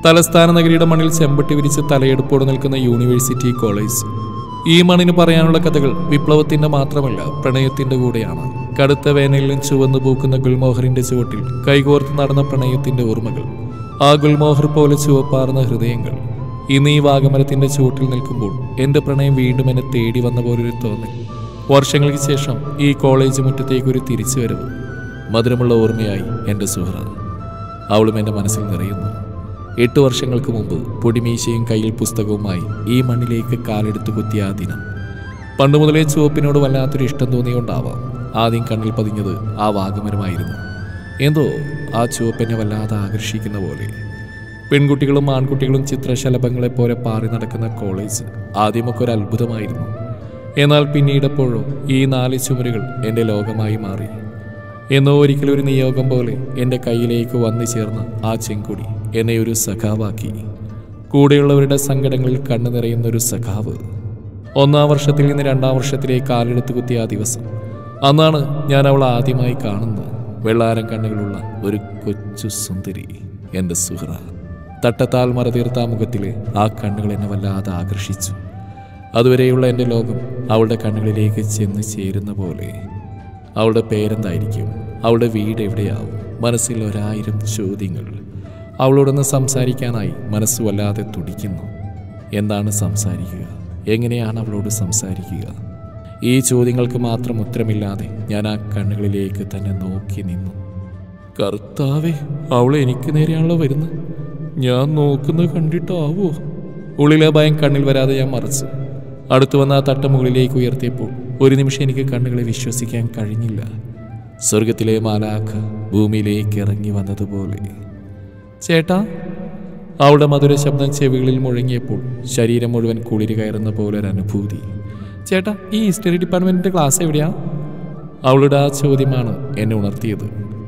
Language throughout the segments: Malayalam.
തലസ്ഥാന നഗരിയുടെ മണ്ണിൽ ചെമ്പട്ടി വിരിച്ച് തലയെടുപ്പോടെ നിൽക്കുന്ന യൂണിവേഴ്സിറ്റി കോളേജ് ഈ മണ്ണിന് പറയാനുള്ള കഥകൾ വിപ്ലവത്തിന്റെ മാത്രമല്ല പ്രണയത്തിന്റെ കൂടെയാണ് കടുത്ത വേനലിലും ചുവന്നു പൂക്കുന്ന ഗുൽമോഹറിന്റെ ചുവട്ടിൽ കൈകോർത്ത് നടന്ന പ്രണയത്തിന്റെ ഓർമ്മകൾ ആ ഗുൽമോഹർ പോലെ ചുവപ്പാർന്ന ഹൃദയങ്ങൾ ഇന്ന് ഈ വാഗമരത്തിന്റെ ചുവട്ടിൽ നിൽക്കുമ്പോൾ എന്റെ പ്രണയം വീണ്ടും എന്നെ തേടി വന്ന പോലൊരു തോന്നൽ വർഷങ്ങൾക്ക് ശേഷം ഈ കോളേജ് മുറ്റത്തേക്ക് ഒരു തിരിച്ചുവരവ് മധുരമുള്ള ഓർമ്മയായി എൻ്റെ സുഹൃ അവളും എൻ്റെ മനസ്സിൽ നിറയുന്നു എട്ട് വർഷങ്ങൾക്ക് മുമ്പ് പൊടിമീശയും കയ്യിൽ പുസ്തകവുമായി ഈ മണ്ണിലേക്ക് കാലെടുത്ത് കുത്തിയ ആ ദിനം പണ്ട് മുതലേ ചുവപ്പിനോട് വല്ലാത്തൊരു ഇഷ്ടം തോന്നിയുണ്ടാവാം ആദ്യം കണ്ണിൽ പതിഞ്ഞത് ആ വാഗമരമായിരുന്നു എന്തോ ആ ചുവപ്പെന്നെ വല്ലാതെ ആകർഷിക്കുന്ന പോലെ പെൺകുട്ടികളും ആൺകുട്ടികളും ചിത്രശലഭങ്ങളെ പോലെ പാറി നടക്കുന്ന കോളേജ് ആദ്യമൊക്കെ ഒരു അത്ഭുതമായിരുന്നു എന്നാൽ പിന്നീടെപ്പോഴോ ഈ നാല് ചുമരുകൾ എൻ്റെ ലോകമായി മാറി എന്നോ ഒരിക്കലും ഒരു നിയോഗം പോലെ എൻ്റെ കയ്യിലേക്ക് വന്നു ചേർന്ന ആ ചെങ്കുടി എന്നെ ഒരു സഖാവാക്കി കൂടെയുള്ളവരുടെ സങ്കടങ്ങളിൽ കണ്ണു നിറയുന്ന ഒരു സഖാവ് ഒന്നാം വർഷത്തിൽ നിന്ന് രണ്ടാം വർഷത്തിലേക്ക് കാലെടുത്ത് കുത്തിയ ആ ദിവസം അന്നാണ് ഞാൻ അവൾ ആദ്യമായി കാണുന്നത് വെള്ളാരം കണ്ണുകളുള്ള ഒരു കൊച്ചു സുന്ദരി എൻ്റെ സുഹൃ തട്ടത്താൽ മറതീർത്ത ആ മുഖത്തിലെ ആ കണ്ണുകൾ എന്നെ വല്ലാതെ ആകർഷിച്ചു അതുവരെയുള്ള എൻ്റെ ലോകം അവളുടെ കണ്ണുകളിലേക്ക് ചെന്ന് ചേരുന്ന പോലെ അവളുടെ പേരെന്തായിരിക്കും അവളുടെ വീട് എവിടെയാവും മനസ്സിൽ ഒരായിരം ചോദ്യങ്ങൾ അവളോടൊന്ന് സംസാരിക്കാനായി മനസ്സ് വല്ലാതെ തുടിക്കുന്നു എന്താണ് സംസാരിക്കുക എങ്ങനെയാണ് അവളോട് സംസാരിക്കുക ഈ ചോദ്യങ്ങൾക്ക് മാത്രം ഉത്തരമില്ലാതെ ഞാൻ ആ കണ്ണുകളിലേക്ക് തന്നെ നോക്കി നിന്നു കർത്താവേ അവൾ എനിക്ക് നേരെയാണല്ലോ വരുന്നത് ഞാൻ നോക്കുന്നത് കണ്ടിട്ടാവോ ഉള്ളിലെ ഭയം കണ്ണിൽ വരാതെ ഞാൻ മറച്ചു അടുത്തു വന്ന ആ തട്ട മുകളിലേക്ക് ഉയർത്തിയപ്പോൾ ഒരു നിമിഷം എനിക്ക് കണ്ണുകളെ വിശ്വസിക്കാൻ കഴിഞ്ഞില്ല സ്വർഗത്തിലെ മാലാഖ ഭൂമിയിലേക്ക് ഇറങ്ങി വന്നതുപോലെ ചേട്ടാ അവളുടെ മധുര ശബ്ദം ചെവികളിൽ മുഴങ്ങിയപ്പോൾ ശരീരം മുഴുവൻ കുളിര് കയറുന്ന പോലെ ഒരു അനുഭൂതി ചേട്ടാ ഈ ഹിസ്റ്ററി ഡിപ്പാർട്ട്മെന്റിന്റെ ക്ലാസ് എവിടെയാ അവളുടെ ആ ചോദ്യമാണ് എന്നെ ഉണർത്തിയത്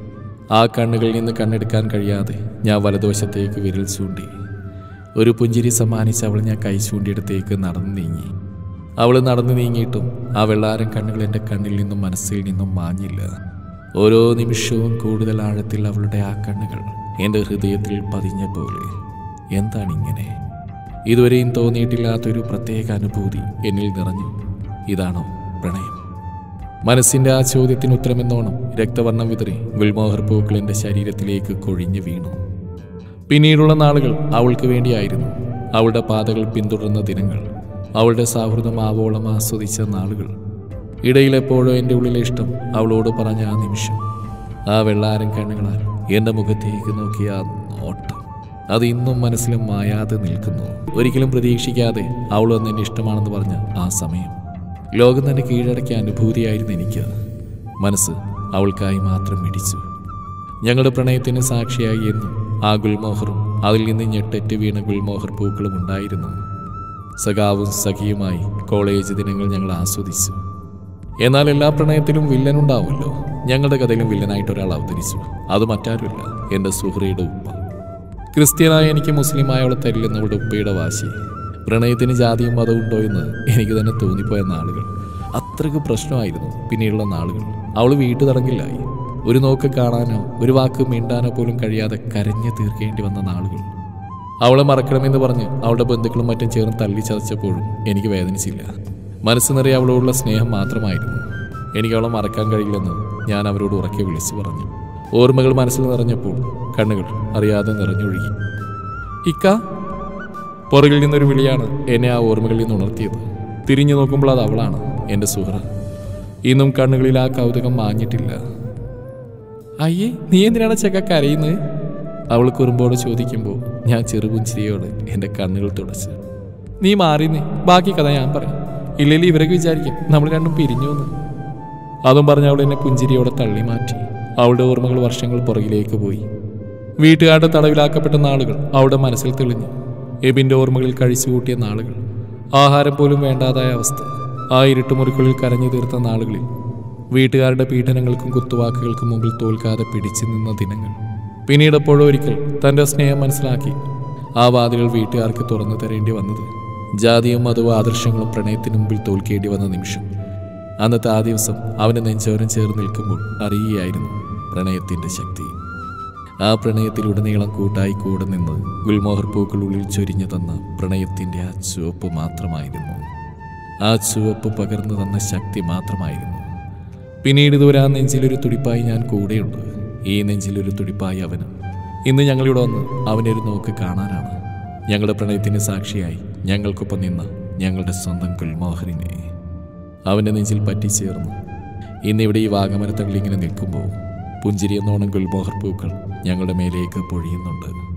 ആ കണ്ണുകളിൽ നിന്ന് കണ്ണെടുക്കാൻ കഴിയാതെ ഞാൻ വലതുവശത്തേക്ക് വിരൽ ചൂണ്ടി ഒരു പുഞ്ചിരി സമ്മാനിച്ച് അവൾ ഞാൻ കൈ ചൂണ്ടിയിടത്തേക്ക് നടന്നു നീങ്ങി അവൾ നടന്നു നീങ്ങിയിട്ടും ആ വെള്ളാരം കണ്ണുകൾ എൻ്റെ കണ്ണിൽ നിന്നും മനസ്സിൽ നിന്നും മാഞ്ഞില്ല ഓരോ നിമിഷവും കൂടുതൽ ആഴത്തിൽ അവളുടെ ആ കണ്ണുകൾ എൻ്റെ ഹൃദയത്തിൽ പതിഞ്ഞ പോലെ എന്താണിങ്ങനെ ഇതുവരെയും തോന്നിയിട്ടില്ലാത്തൊരു പ്രത്യേക അനുഭൂതി എന്നിൽ നിറഞ്ഞു ഇതാണോ പ്രണയം മനസ്സിന്റെ ആ ചോദ്യത്തിന് ഉത്തരമെന്നോണം രക്തവർണ്ണം വിതറി ഗുൽമോഹർ പൂക്കൾ എൻ്റെ ശരീരത്തിലേക്ക് കൊഴിഞ്ഞു വീണു പിന്നീടുള്ള നാളുകൾ അവൾക്ക് വേണ്ടിയായിരുന്നു അവളുടെ പാതകൾ പിന്തുടർന്ന ദിനങ്ങൾ അവളുടെ സൗഹൃദം ആവോളം ആസ്വദിച്ച നാളുകൾ ഇടയിലെപ്പോഴോ എൻ്റെ ഉള്ളിലെ ഇഷ്ടം അവളോട് പറഞ്ഞ ആ നിമിഷം ആ വെള്ളാരം കണ്ണുകളാൽ എൻ്റെ മുഖത്തേക്ക് നോക്കിയ ആ നോട്ടം അത് ഇന്നും മനസ്സിലും മായാതെ നിൽക്കുന്നു ഒരിക്കലും പ്രതീക്ഷിക്കാതെ അവൾ വന്ന് എന്നെ ഇഷ്ടമാണെന്ന് പറഞ്ഞ ആ സമയം ലോകം തന്നെ കീഴടക്കിയ അനുഭൂതിയായിരുന്നു എനിക്ക് മനസ്സ് അവൾക്കായി മാത്രം മിടിച്ചു ഞങ്ങളുടെ പ്രണയത്തിന് സാക്ഷിയായി എന്നും ആ ഗുൽമോഹറും അതിൽ നിന്ന് ഞെട്ടറ്റ് വീണ ഗുൽമോഹർ പൂക്കളും ഉണ്ടായിരുന്നു സഖാവും സഖിയുമായി കോളേജ് ദിനങ്ങൾ ഞങ്ങൾ ആസ്വദിച്ചു എന്നാൽ എല്ലാ പ്രണയത്തിലും വില്ലൻ ഉണ്ടാവുമല്ലോ ഞങ്ങളുടെ കഥയിലും വില്ലനായിട്ട് ഒരാൾ അവതരിച്ചു അത് മറ്റാരുമില്ല എൻ്റെ സുഹൃയുടെ ഉപ്പ ക്രിസ്ത്യനായ എനിക്ക് മുസ്ലിമായവളെ തരില്ലെന്നവളുടെ ഉപ്പയുടെ വാശി പ്രണയത്തിന് ജാതിയും മതവും ഉണ്ടോ എന്ന് എനിക്ക് തന്നെ തോന്നിപ്പോയ നാളുകൾ അത്രയ്ക്ക് പ്രശ്നമായിരുന്നു പിന്നീടുള്ള നാളുകൾ അവൾ വീട്ടു തടങ്കില്ലായി ഒരു നോക്ക് കാണാനോ ഒരു വാക്ക് മിണ്ടാനോ പോലും കഴിയാതെ കരഞ്ഞു തീർക്കേണ്ടി വന്ന നാളുകൾ അവളെ മറക്കണമെന്ന് പറഞ്ഞ് അവളുടെ ബന്ധുക്കളും മറ്റും ചേർന്ന് തള്ളി ചതച്ചപ്പോഴും എനിക്ക് വേദനിച്ചില്ല മനസ്സ് നിറയെ അവളോടുള്ള സ്നേഹം മാത്രമായിരുന്നു എനിക്ക് അവളെ മറക്കാൻ കഴിയില്ലെന്ന് ഞാൻ അവരോട് ഉറക്കെ വിളിച്ചു പറഞ്ഞു ഓർമ്മകൾ മനസ്സിൽ നിറഞ്ഞപ്പോൾ കണ്ണുകൾ അറിയാതെ നിറഞ്ഞൊഴുകി ഇക്ക പുറകിൽ നിന്നൊരു വിളിയാണ് എന്നെ ആ ഓർമ്മകളിൽ നിന്ന് ഉണർത്തിയത് തിരിഞ്ഞു നോക്കുമ്പോൾ അത് അവളാണ് എൻ്റെ സുഹൃ ഇന്നും കണ്ണുകളിൽ ആ കൗതുകം മാഞ്ഞിട്ടില്ല അയ്യേ നീ എന്തിനാണ് ചെക്ക കരയുന്നത് അവൾ കുറുമ്പോട് ചോദിക്കുമ്പോൾ ഞാൻ ചെറുപുഞ്ചിരിയോട് എൻ്റെ കണ്ണുകൾ തുടച്ച് നീ മാറിന്നേ ബാക്കി കഥ ഞാൻ പറയാം ഇല്ലെങ്കിൽ ഇവരൊക്കെ വിചാരിക്കും നമ്മൾ രണ്ടും പിരിഞ്ഞു എന്ന് അതും പറഞ്ഞ് അവൾ എന്നെ പുഞ്ചിരിയോടെ തള്ളി മാറ്റി അവളുടെ ഓർമ്മകൾ വർഷങ്ങൾ പുറകിലേക്ക് പോയി വീട്ടുകാരുടെ തടവിലാക്കപ്പെട്ട നാളുകൾ അവളുടെ മനസ്സിൽ തെളിഞ്ഞു എബിൻ്റെ ഓർമ്മകളിൽ കഴിച്ചു കൂട്ടിയ നാളുകൾ ആഹാരം പോലും വേണ്ടാതായ അവസ്ഥ ആ ഇരുട്ടുമുറിക്കുള്ളിൽ കരഞ്ഞു തീർത്ത നാളുകളിൽ വീട്ടുകാരുടെ പീഡനങ്ങൾക്കും കുത്തുവാക്കുകൾക്കും മുമ്പിൽ തോൽക്കാതെ പിടിച്ചു നിന്ന ദിനങ്ങൾ പിന്നീട് എപ്പോഴോ ഒരിക്കൽ തൻ്റെ സ്നേഹം മനസ്സിലാക്കി ആ വാതിലുകൾ വീട്ടുകാർക്ക് തുറന്നു തരേണ്ടി വന്നത് ജാതിയും മതവും ആദർശങ്ങളും പ്രണയത്തിന് മുമ്പിൽ തോൽക്കേണ്ടി വന്ന നിമിഷം അന്നത്തെ ആ ദിവസം അവന് നെഞ്ചോരം ചേർന്ന് നിൽക്കുമ്പോൾ അറിയുകയായിരുന്നു പ്രണയത്തിൻ്റെ ശക്തി ആ പ്രണയത്തിലുടനീളം കൂട്ടായി കൂടെ നിന്ന് ഗുൽമോഹർ പൂക്കൾ ഉള്ളിൽ ചൊരിഞ്ഞു തന്ന പ്രണയത്തിൻ്റെ ആ ചുവപ്പ് മാത്രമായിരുന്നു ആ ചുവപ്പ് പകർന്നു തന്ന ശക്തി മാത്രമായിരുന്നു പിന്നീട് ഇതുവരെ ആ നെഞ്ചിലൊരു തുടിപ്പായി ഞാൻ കൂടെയുണ്ട് ഈ നെഞ്ചിലൊരു തുടിപ്പായി അവനും ഇന്ന് ഞങ്ങളിവിടെ വന്ന് അവനെ ഒരു നോക്ക് കാണാനാണ് ഞങ്ങളുടെ പ്രണയത്തിന് സാക്ഷിയായി ഞങ്ങൾക്കൊപ്പം നിന്ന ഞങ്ങളുടെ സ്വന്തം ഗുൽമോഹറിനെ അവൻ്റെ നെഞ്ചിൽ പറ്റിച്ചേർന്നു ഇന്നിവിടെ ഈ വാഗമരത്തകളിൽ ഇങ്ങനെ നിൽക്കുമ്പോൾ പുഞ്ചിരി എന്നോണം ഗുൽമോഹർ പൂക്കൾ ഞങ്ങളുടെ മേലേക്ക് പൊഴിയുന്നുണ്ട്